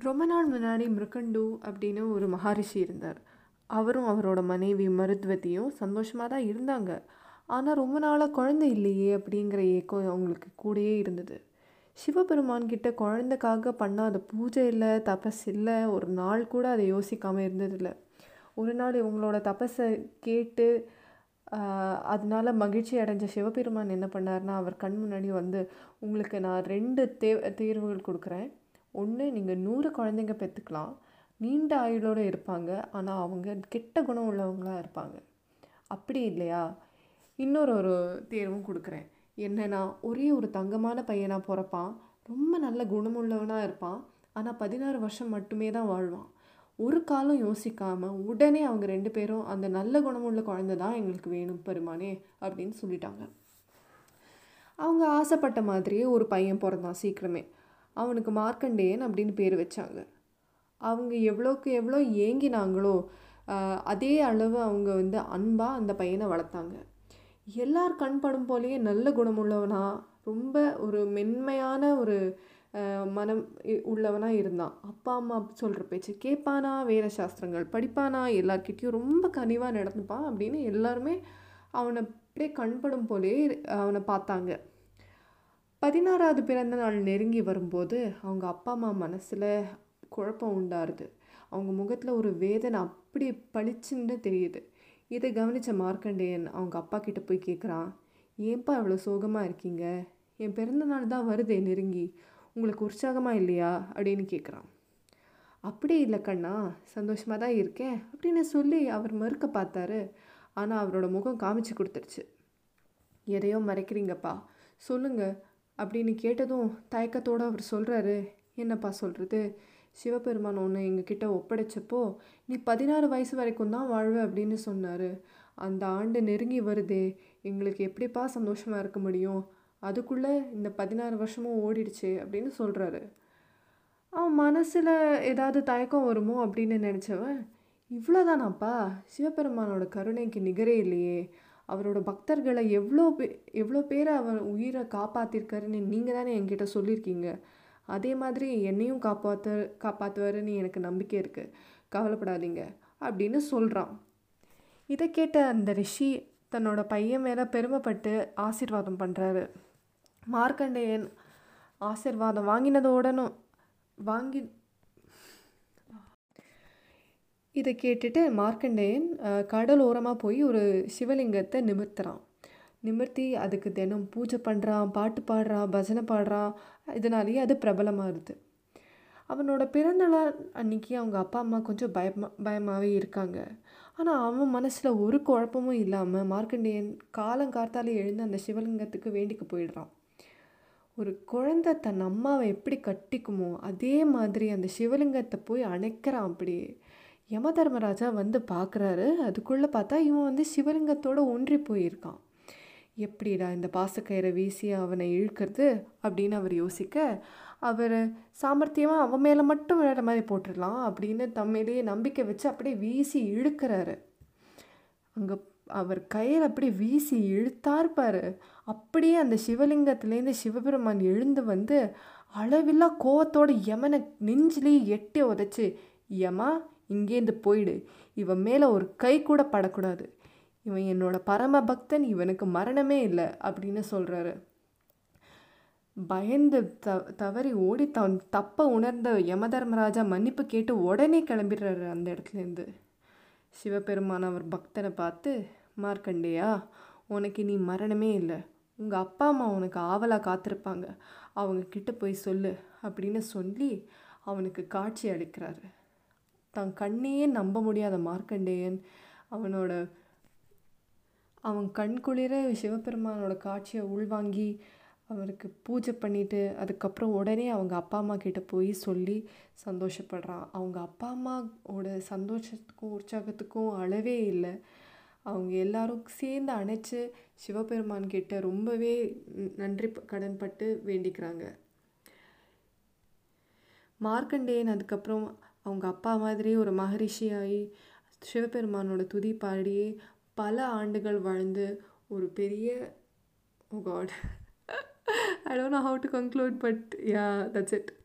ரொம்ப நாள் முன்னாடி மிருகண்டு அப்படின்னு ஒரு மகாரிஷி இருந்தார் அவரும் அவரோட மனைவி மருத்வதியும் சந்தோஷமாக தான் இருந்தாங்க ஆனால் ரொம்ப நாளாக குழந்தை இல்லையே அப்படிங்கிற ஏக்கம் அவங்களுக்கு கூடயே இருந்தது சிவபெருமான் கிட்ட குழந்தைக்காக பண்ணாத பூஜை இல்லை தபஸ் இல்லை ஒரு நாள் கூட அதை யோசிக்காமல் இருந்ததில்லை ஒரு நாள் இவங்களோட தபஸை கேட்டு ஆஹ், அதனால மகிழ்ச்சி அடைஞ்ச சிவபெருமான் என்ன பண்ணார்னா அவர் கண் முன்னாடி வந்து உங்களுக்கு நான் ரெண்டு தே தேர்வுகள் கொடுக்குறேன் ஒன்று நீங்கள் நூறு குழந்தைங்க பெற்றுக்கலாம் நீண்ட ஆயுளோடு இருப்பாங்க ஆனால் அவங்க கெட்ட குணம் உள்ளவங்களாக இருப்பாங்க அப்படி இல்லையா இன்னொரு ஒரு தேர்வும் கொடுக்குறேன் என்னன்னா ஒரே ஒரு தங்கமான பையனாக பிறப்பான் ரொம்ப நல்ல குணமுள்ளவனாக இருப்பான் ஆனால் பதினாறு வருஷம் மட்டுமே தான் வாழ்வான் ஒரு காலம் யோசிக்காம உடனே அவங்க ரெண்டு பேரும் அந்த நல்ல குணமுள்ள குழந்தை தான் எங்களுக்கு வேணும் பெருமானே அப்படின்னு சொல்லிட்டாங்க அவங்க ஆசைப்பட்ட மாதிரியே ஒரு பையன் பிறந்தான் சீக்கிரமே அவனுக்கு மார்க்கண்டேயன் அப்படின்னு பேர் வச்சாங்க அவங்க எவ்வளோக்கு எவ்வளோ ஏங்கினாங்களோ ஆஹ், அதே அளவு அவங்க வந்து அன்பாக அந்த பையனை வளர்த்தாங்க எல்லார் கண் படும் போலேயே நல்ல குணமுள்ளவனா ரொம்ப ஒரு மென்மையான ஒரு ஆஹ், மனம் இ- உள்ளவனா இருந்தான் அப்பா அம்மா சொல்கிற பேச்சு கேட்பானா வேத சாஸ்திரங்கள் படிப்பானா எல்லார்கிட்டயும் ரொம்ப கனிவாக நடந்துப்பான் அப்படின்னு எல்லாருமே அவனை அப்படியே கண்படும் போலே அவனை பார்த்தாங்க பதினாறாவது பிறந்த நாள் நெருங்கி வரும்போது அவங்க அப்பா அம்மா மனசில் குழப்பம் உண்டாருது அவங்க முகத்தில் ஒரு வேதனை அப்படி பளிச்சுன்னு தெரியுது இதை கவனித்த மார்க்கண்டேயன் அவங்க அப்பா கிட்ட போய் கேட்குறான் ஏன்பா இவ்வளோ சோகமாக இருக்கீங்க என் பிறந்த நாள் தான் வருதே நெருங்கி உங்களுக்கு உற்சாகமாக இல்லையா அப்படின்னு கேட்குறான் அப்படி இல்லை கண்ணா சந்தோஷமாக தான் இருக்கேன் அப்படின்னு சொல்லி அவர் மறுக்க பார்த்தாரு ஆனால் அவரோட முகம் காமிச்சு கொடுத்துருச்சு எதையோ மறைக்கிறீங்கப்பா சொல்லுங்க அப்படின்னு கேட்டதும் தயக்கத்தோடு அவர் சொல்கிறாரு என்னப்பா சொல்கிறது சிவபெருமான் ஒன்று எங்ககிட்ட ஒப்படைச்சப்போ நீ பதினாறு வயசு வரைக்கும் தான் வாழ்வ அப்படின்னு சொன்னார் அந்த ஆண்டு நெருங்கி வருதே எங்களுக்கு எப்படிப்பா சந்தோஷமாக இருக்க முடியும் அதுக்குள்ளே இந்த பதினாறு வருஷமும் ஓடிடுச்சே அப்படின்னு சொல்கிறாரு அவன் மனசில் ஏதாவது தயக்கம் வருமோ அப்படின்னு நினச்சவன் இவ்வளோதானாப்பா சிவபெருமானோட கருணைக்கு நிகரே இல்லையே அவரோட பக்தர்களை எவ்வளோ பே எவ்வளோ பேரை அவர் உயிரை காப்பாற்றிருக்காருன்னு நீங்கள் தானே என்கிட்ட சொல்லியிருக்கீங்க அதே மாதிரி என்னையும் காப்பாற்ற காப்பாற்றுவாருன்னு எனக்கு நம்பிக்கை இருக்குது கவலைப்படாதீங்க அப்படின்னு சொல்கிறான் இதை கேட்ட அந்த ரிஷி தன்னோட பையன் மேலே பெருமைப்பட்டு ஆசீர்வாதம் பண்ணுறாரு மார்க்கண்டேயன் ஆசீர்வாதம் வாங்கினதோடனும் வாங்கி இதை கேட்டுட்டு மார்க்கண்டேயன் அஹ், கடல் ஓரமாக போய் ஒரு சிவலிங்கத்தை நிமிர்த்துறான் நிமிர்த்தி அதுக்கு தினம் பூஜை பண்ணுறான் பாட்டு பாடுறான் பஜனை பாடுறான் இதனாலேயே அது பிரபலமாகுது அவனோட பிறந்தநாள் அன்னைக்கு அவங்க அப்பா அம்மா கொஞ்சம் பயமா பயமாகவே இருக்காங்க ஆனால் அவன் மனசில் ஒரு குழப்பமும் இல்லாமல் மார்க்கண்டேயன் காலங்கார்த்தாலே எழுந்து அந்த சிவலிங்கத்துக்கு வேண்டிக்க போயிடுறான் ஒரு குழந்தை தன் அம்மாவை எப்படி கட்டிக்குமோ அதே மாதிரி அந்த சிவலிங்கத்தை போய் அணைக்கிறான் அப்படியே யம தர்மராஜா வந்து பார்க்குறாரு அதுக்குள்ளே பார்த்தா இவன் வந்து சிவலிங்கத்தோட ஒன்றி போயிருக்கான் எப்படிடா இந்த பாசக்கயிறை வீசி அவனை இழுக்கிறது அப்படின்னு அவர் யோசிக்க அவர் சாமர்த்தியமாக அவன் மேலே மட்டும் விளையாட மாதிரி போட்டுடலாம் அப்படின்னு தம்மையிலேயே நம்பிக்கை வச்சு அப்படியே வீசி இழுக்கிறாரு அங்கே அவர் கயிறு அப்படியே வீசி இழுத்தார் பாரு அப்படியே அந்த சிவலிங்கத்துலேருந்து சிவபெருமான் எழுந்து வந்து அளவில்லா கோவத்தோட யமனை நெஞ்சிலேயே எட்டி உதைச்சு யமா இங்கேருந்து போயிடு இவன் மேலே ஒரு கை கூட படக்கூடாது இவன் என்னோட பரம பக்தன் இவனுக்கு மரணமே இல்லை அப்படின்னு சொல்கிறாரு பயந்து த தவறி ஓடி தன் தப்பை உணர்ந்த யமதர்மராஜா மன்னிப்பு கேட்டு உடனே கிளம்பிடுறாரு அந்த இடத்துலேருந்து சிவபெருமான் அவர் பக்தனை பார்த்து மார்க்கண்டேயா உனக்கு நீ மரணமே இல்லை உங்கள் அப்பா அம்மா உனக்கு ஆவலாக காத்திருப்பாங்க அவங்க கிட்ட போய் சொல்லு அப்படின்னு சொல்லி அவனுக்கு காட்சி அளிக்கிறாரு தன் கண்ணையே நம்ப முடியாத மார்க்கண்டேயன் அவனோட அவன் கண் குளிர சிவபெருமானோட காட்சியை உள்வாங்கி அவருக்கு பூஜை பண்ணிட்டு அதுக்கப்புறம் உடனே அவங்க அப்பா அம்மா கிட்ட போய் சொல்லி சந்தோஷப்படுறான் அவங்க அப்பா அம்மாவோட சந்தோஷத்துக்கும் உற்சாகத்துக்கும் அளவே இல்லை அவங்க எல்லாரும் சேர்ந்து அணைச்சு சிவபெருமான் கிட்ட ரொம்பவே நன்றி ப- கடன்பட்டு வேண்டிக்கிறாங்க மார்க்கண்டேயன் அதுக்கப்புறம் அவங்க அப்பா மாதிரி ஒரு மகரிஷியாகி சிவபெருமானோட துதி பாடியே பல ஆண்டுகள் வாழ்ந்து ஒரு பெரிய oh god I don't know how to conclude but yeah that's it